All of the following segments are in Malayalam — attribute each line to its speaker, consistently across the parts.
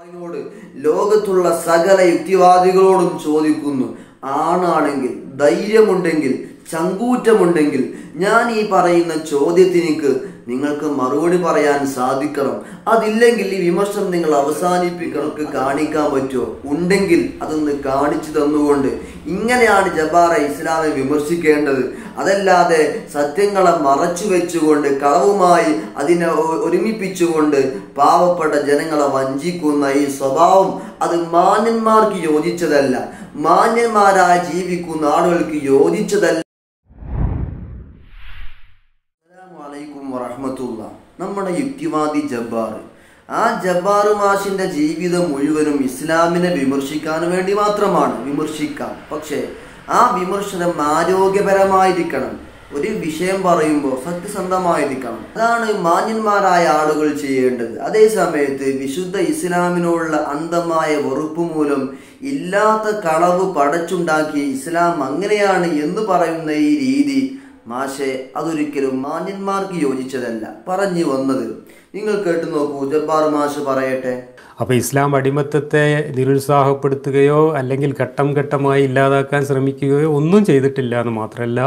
Speaker 1: ോട് ലോകത്തുള്ള സകല യുക്തിവാദികളോടും ചോദിക്കുന്നു ആണാണെങ്കിൽ ധൈര്യമുണ്ടെങ്കിൽ ചങ്കൂറ്റമുണ്ടെങ്കിൽ ഞാൻ ഈ പറയുന്ന ചോദ്യത്തിനിക്ക് നിങ്ങൾക്ക് മറുപടി പറയാൻ സാധിക്കണം അതില്ലെങ്കിൽ ഈ വിമർശനം നിങ്ങൾ അവസാനിപ്പിക്കണക്ക് കാണിക്കാൻ പറ്റുമോ ഉണ്ടെങ്കിൽ അതൊന്ന് കാണിച്ചു തന്നുകൊണ്ട് ഇങ്ങനെയാണ് ജബാറ ഇസ്ലാമെ വിമർശിക്കേണ്ടത് അതല്ലാതെ സത്യങ്ങളെ മറച്ചു വെച്ചുകൊണ്ട് കളവുമായി അതിനെ ഒ- ഒരുമിപ്പിച്ചുകൊണ്ട് പാവപ്പെട്ട ജനങ്ങളെ വഞ്ചിക്കുന്ന ഈ സ്വഭാവം അത് മാന്യന്മാർക്ക് യോജിച്ചതല്ല മാന്യന്മാരായി ജീവിക്കുന്ന ആളുകൾക്ക് യോജിച്ചതല്ല അലൈക്കും വറഹമത്തുള്ള നമ്മുടെ യുക്തിവാദി ജബ്ബാർ ആ ജബ്ബാർ മാഷിന്റെ ജീവിതം മുഴുവനും ഇസ്ലാമിനെ വിമർശിക്കാൻ വേണ്ടി മാത്രമാണ് വിമർശിക്കാം പക്ഷേ ആ വിമർശനം ആരോഗ്യപരമായിരിക്കണം ഒരു വിഷയം പറയുമ്പോൾ സത്യസന്ധമായിരിക്കണം അതാണ് മാന്യന്മാരായ ആളുകൾ ചെയ്യേണ്ടത് അതേ സമയത്ത് വിശുദ്ധ ഇസ്ലാമിനോടുള്ള അന്ധമായ വെറുപ്പ് മൂലം ഇല്ലാത്ത കളവ് പടച്ചുണ്ടാക്കിയ ഇസ്ലാം അങ്ങനെയാണ് എന്ന് പറയുന്ന ഈ രീതി മാഷെ അതൊരിക്കലും മാന്യന്മാർക്ക് യോജിച്ചതല്ല പറഞ്ഞു വന്നത് നിങ്ങൾ കേട്ടു നോക്കൂ ജബ്ബാർ മാഷ് പറയട്ടെ
Speaker 2: അപ്പോൾ ഇസ്ലാം അടിമത്തത്തെ നിരുത്സാഹപ്പെടുത്തുകയോ അല്ലെങ്കിൽ ഘട്ടം ഘട്ടമായി ഇല്ലാതാക്കാൻ ശ്രമിക്കുകയോ ഒന്നും ചെയ്തിട്ടില്ല എന്ന് മാത്രമല്ല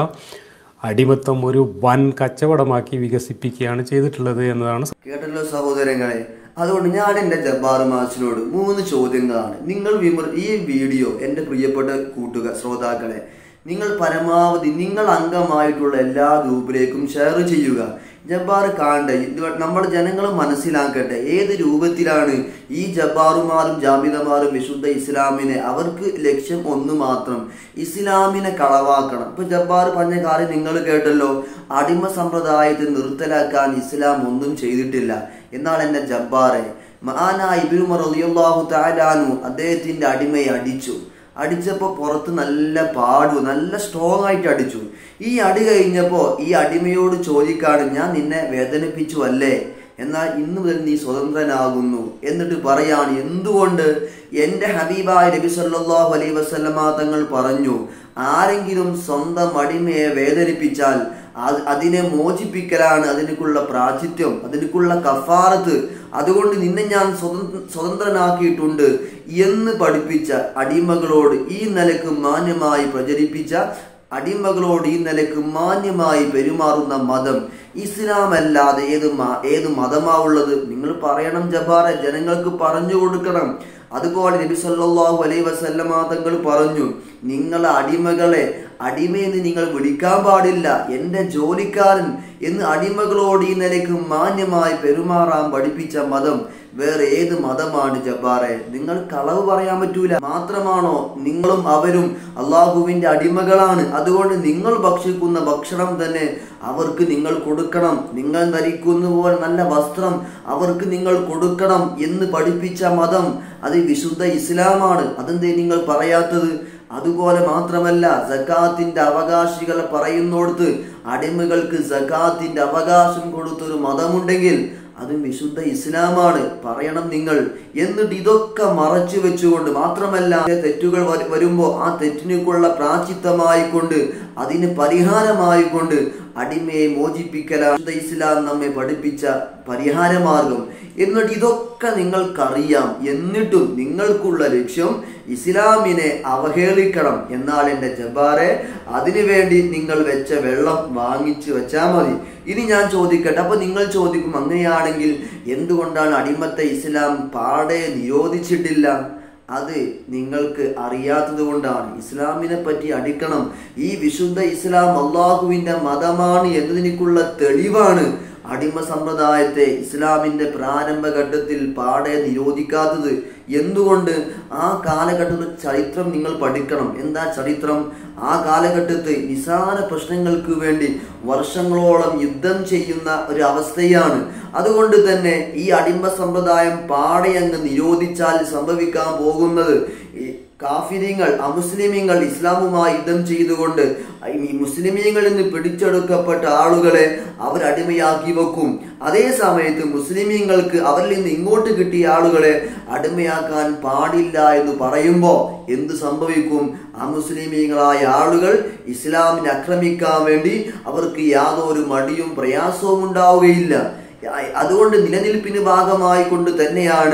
Speaker 2: അടിമത്തം ഒരു വൻ കച്ചവടമാക്കി വികസിപ്പിക്കുകയാണ് ചെയ്തിട്ടുള്ളത് എന്നതാണ്
Speaker 1: കേട്ടല്ലോ സഹോദരങ്ങളെ അതുകൊണ്ട് ഞാൻ എൻ്റെ ജബ്ബാർ മാഷിനോട് മൂന്ന് ചോദ്യങ്ങളാണ് നിങ്ങൾ വിമർ ഈ വീഡിയോ എൻ്റെ പ്രിയപ്പെട്ട കൂട്ടുക ശ്രോതാക്കളെ നിങ്ങൾ പരമാവധി നിങ്ങൾ അംഗമായിട്ടുള്ള എല്ലാ ഗ്രൂപ്പിലേക്കും ഷെയർ ചെയ്യുക ജബ്ബാർ കാണട്ടെ ഇത് നമ്മൾ ജനങ്ങൾ മനസ്സിലാക്കട്ടെ ഏത് രൂപത്തിലാണ് ഈ ജബ്ബാറുമാരും ജാമിതമാരും വിശുദ്ധ ഇസ്ലാമിനെ അവർക്ക് ലക്ഷ്യം ഒന്ന് മാത്രം ഇസ്ലാമിനെ കളവാക്കണം ഇപ്പൊ ജബ്ബാർ പറഞ്ഞ കാര്യം നിങ്ങൾ കേട്ടല്ലോ അടിമ സമ്പ്രദായത്തെ നിർത്തലാക്കാൻ ഇസ്ലാം ഒന്നും ചെയ്തിട്ടില്ല എന്നാൽ എന്റെ ജബ്ബാറെ മഹാനായ ഇബിനുമർ റളിയല്ലാഹു തആലാനു അദ്ദേഹത്തിന്റെ അടിമയെ അടിച്ചു അടിച്ചപ്പോൾ പുറത്ത് നല്ല പാടു നല്ല സ്ട്രോങ് ആയിട്ട് അടിച്ചു ഈ അടി കഴിഞ്ഞപ്പോൾ ഈ അടിമയോട് ചോദിക്കാണ് ഞാൻ നിന്നെ വേദനിപ്പിച്ചു അല്ലേ എന്നാൽ ഇന്ന് മുതൽ നീ സ്വതന്ത്രനാകുന്നു എന്നിട്ട് പറയാണ് എന്തുകൊണ്ട് എൻ്റെ ഹബീബായ നബി സല്ലല്ലാഹു അലൈഹി വസല്ലമ തങ്ങൾ പറഞ്ഞു ആരെങ്കിലും സ്വന്തം അടിമയെ വേദനിപ്പിച്ചാൽ അത് അതിനെ മോചിപ്പിക്കലാണ് അതിനേക്കുള്ള പ്രാചിത്യം അതിനേക്കുള്ള കഫാറത്ത് അതുകൊണ്ട് നിന്നെ ഞാൻ സ്വതന്ത്ര സ്വതന്ത്രനാക്കിയിട്ടുണ്ട് എന്ന് പഠിപ്പിച്ച അടിമകളോട് ഈ നിലക്ക് മാന്യമായി പ്രചരിപ്പിച്ച അടിമകളോട് ഈ നിലക്ക് മാന്യമായി പെരുമാറുന്ന മതം ഇസ്ലാം അല്ലാതെ ഏത് മ- ഏത് മതമാ ഉള്ളത് നിങ്ങൾ പറയണം ജബാറെ ജനങ്ങൾക്ക് പറഞ്ഞു കൊടുക്കണം അതുപോലെ നബി സല്ലല്ലാഹു അലൈഹി വസല്ലമ തങ്ങൾ പറഞ്ഞു നിങ്ങളെ അടിമകളെ അടിമയെന്ന് നിങ്ങൾ വിളിക്കാൻ പാടില്ല എൻ്റെ ജോലിക്കാരൻ എന്ന് അടിമകളോട് ഈ നിലയ്ക്ക് മാന്യമായി പെരുമാറാൻ പഠിപ്പിച്ച മതം വേറെ ഏത് മതമാണ് ജബ്ബാറെ നിങ്ങൾ കളവ് പറയാൻ പറ്റൂല മാത്രമാണോ നിങ്ങളും അവരും അള്ളാഹുവിന്റെ അടിമകളാണ് അതുകൊണ്ട് നിങ്ങൾ ഭക്ഷിക്കുന്ന ഭക്ഷണം തന്നെ അവർക്ക് നിങ്ങൾ കൊടുക്കണം നിങ്ങൾ ധരിക്കുന്ന പോലെ നല്ല വസ്ത്രം അവർക്ക് നിങ്ങൾ കൊടുക്കണം എന്ന് പഠിപ്പിച്ച മതം അത് വിശുദ്ധ ഇസ്ലാമാണ് അതെന്തേ നിങ്ങൾ പറയാത്തത് അതുപോലെ മാത്രമല്ല സക്കാത്തിന്റെ അവകാശികളെ പറയുന്നോടത്ത് അടിമകൾക്ക് സക്കാത്തിന്റെ അവകാശം കൊടുത്തൊരു മതമുണ്ടെങ്കിൽ അതും വിശുദ്ധ ഇസ്ലാമാണ് പറയണം നിങ്ങൾ എന്നിട്ട് ഇതൊക്കെ മറച്ചു വെച്ചുകൊണ്ട് മാത്രമല്ല തെറ്റുകൾ വരു- വരുമ്പോ ആ തെറ്റിനേക്കുള്ള പ്രാചിത്തമായി കൊണ്ട് അതിന് പരിഹാരമായി കൊണ്ട് അടിമയെ മോചിപ്പിക്കലാണ് വിശുദ്ധ ഇസ്ലാം നമ്മെ പഠിപ്പിച്ച പരിഹാരമാർഗം എന്നിട്ട് ഇതൊക്കെ നിങ്ങൾക്കറിയാം എന്നിട്ടും നിങ്ങൾക്കുള്ള ലക്ഷ്യം ഇസ്ലാമിനെ അവഹേളിക്കണം എന്നാൽ എൻ്റെ ജബ്ബാറെ അതിനുവേണ്ടി നിങ്ങൾ വെച്ച വെള്ളം വാങ്ങിച്ചു വെച്ചാൽ മതി ഇനി ഞാൻ ചോദിക്കട്ടെ അപ്പൊ നിങ്ങൾ ചോദിക്കും അങ്ങനെയാണെങ്കിൽ എന്തുകൊണ്ടാണ് അടിമത്തെ ഇസ്ലാം പാടെ നിരോധിച്ചിട്ടില്ല അത് നിങ്ങൾക്ക് അറിയാത്തത് കൊണ്ടാണ് ഇസ്ലാമിനെ പറ്റി അടിക്കണം ഈ വിശുദ്ധ ഇസ്ലാം അള്ളാഹുവിന്റെ മതമാണ് എന്നതിനുള്ള തെളിവാണ് അടിമ സമ്പ്രദായത്തെ ഇസ്ലാമിന്റെ പ്രാരംഭഘട്ടത്തിൽ പാടെ നിരോധിക്കാത്തത് എന്തുകൊണ്ട് ആ കാലഘട്ടത്തിൽ ചരിത്രം നിങ്ങൾ പഠിക്കണം എന്താ ചരിത്രം ആ കാലഘട്ടത്തിൽ നിസാര പ്രശ്നങ്ങൾക്ക് വേണ്ടി വർഷങ്ങളോളം യുദ്ധം ചെയ്യുന്ന ഒരു അവസ്ഥയാണ് അതുകൊണ്ട് തന്നെ ഈ അടിമ സമ്പ്രദായം പാടെ അങ്ങ് നിരോധിച്ചാൽ സംഭവിക്കാൻ പോകുന്നത് ഈ കാഫിര്യങ്ങൾ അമുസ്ലിമീങ്ങൾ ഇസ്ലാമുമായി യുദ്ധം ചെയ്തുകൊണ്ട് ഈ മുസ്ലിമീങ്ങളിൽ നിന്ന് പിടിച്ചെടുക്കപ്പെട്ട ആളുകളെ അവർ അടിമയാക്കി വെക്കും അതേ സമയത്ത് മുസ്ലിമീങ്ങൾക്ക് അവരിൽ നിന്ന് ഇങ്ങോട്ട് കിട്ടിയ ആളുകളെ അടിമയാക്കാൻ പാടില്ല എന്ന് പറയുമ്പോൾ എന്ത് സംഭവിക്കും അമുസ്ലിമീങ്ങളായ ആളുകൾ ഇസ്ലാമിനെ ആക്രമിക്കാൻ വേണ്ടി അവർക്ക് യാതൊരു മടിയും പ്രയാസവും ഉണ്ടാവുകയില്ല അതുകൊണ്ട് നിലനിൽപ്പിന് ഭാഗമായി കൊണ്ട് തന്നെയാണ്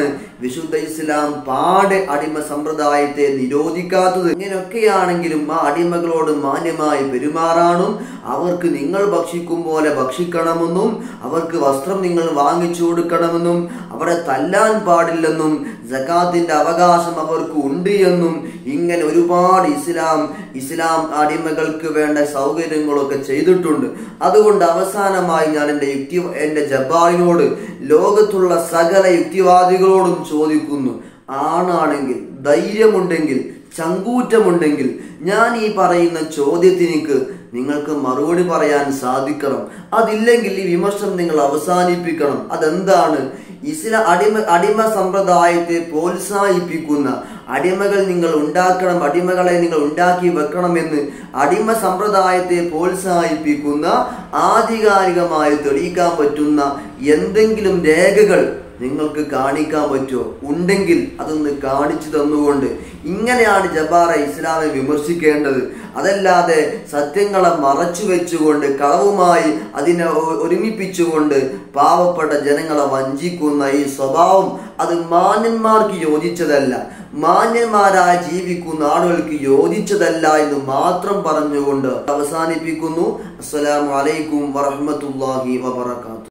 Speaker 1: വിശുദ്ധ ഇസ്ലാം പാടെ അടിമ സമ്പ്രദായത്തെ നിരോധിക്കാത്തത് ഇങ്ങനെയൊക്കെയാണെങ്കിലും ആ അടിമകളോട് മാന്യമായി പെരുമാറാനും അവർക്ക് നിങ്ങൾ ഭക്ഷിക്കും പോലെ ഭക്ഷിക്കണമെന്നും അവർക്ക് വസ്ത്രം നിങ്ങൾ വാങ്ങിച്ചു കൊടുക്കണമെന്നും അവരെ തല്ലാൻ പാടില്ലെന്നും ജക്കാത്തിന്റെ അവകാശം അവർക്ക് ഉണ്ട് എന്നും ഇങ്ങനെ ഒരുപാട് ഇസ്ലാം ഇസ്ലാം അടിമകൾക്ക് വേണ്ട സൗകര്യങ്ങളൊക്കെ ചെയ്തിട്ടുണ്ട് അതുകൊണ്ട് അവസാനമായി ഞാൻ എൻ്റെ യുക്തി എൻ്റെ ജബ്ബാറിനോട് ലോകത്തുള്ള സകല യുക്തിവാദികളോടും ചോദിക്കുന്നു ആണാണെങ്കിൽ ധൈര്യമുണ്ടെങ്കിൽ ചങ്കൂറ്റമുണ്ടെങ്കിൽ ഞാൻ ഈ പറയുന്ന ചോദ്യത്തിനിക്ക് നിങ്ങൾക്ക് മറുപടി പറയാൻ സാധിക്കണം അതില്ലെങ്കിൽ ഈ വിമർശനം നിങ്ങൾ അവസാനിപ്പിക്കണം അതെന്താണ് ഇസ്ലാം അടിമ അടിമ സമ്പ്രദായത്തെ പ്രോത്സാഹിപ്പിക്കുന്ന അടിമകൾ നിങ്ങൾ ഉണ്ടാക്കണം അടിമകളെ നിങ്ങൾ ഉണ്ടാക്കി വെക്കണമെന്ന് അടിമ സമ്പ്രദായത്തെ പ്രോത്സാഹിപ്പിക്കുന്ന ആധികാരികമായി തെളിയിക്കാൻ പറ്റുന്ന എന്തെങ്കിലും രേഖകൾ നിങ്ങൾക്ക് കാണിക്കാൻ പറ്റുമോ ഉണ്ടെങ്കിൽ അതൊന്ന് കാണിച്ചു തന്നുകൊണ്ട് ഇങ്ങനെയാണ് ജബാറ ഇസ്ലാമെ വിമർശിക്കേണ്ടത് അതല്ലാതെ സത്യങ്ങളെ മറച്ചു വെച്ചുകൊണ്ട് കളവുമായി അതിനെ ഒ- ഒരുമിപ്പിച്ചുകൊണ്ട് പാവപ്പെട്ട ജനങ്ങളെ വഞ്ചിക്കുന്ന ഈ സ്വഭാവം അത് മാന്യന്മാർക്ക് യോജിച്ചതല്ല മാന്യന്മാരായി ജീവിക്കുന്ന ആളുകൾക്ക് യോജിച്ചതല്ല എന്ന് മാത്രം പറഞ്ഞുകൊണ്ട് അവസാനിപ്പിക്കുന്നു അസ്സലാമു അലൈക്കും വറഹ്മത്തുള്ളാഹി വബറകാതുഹു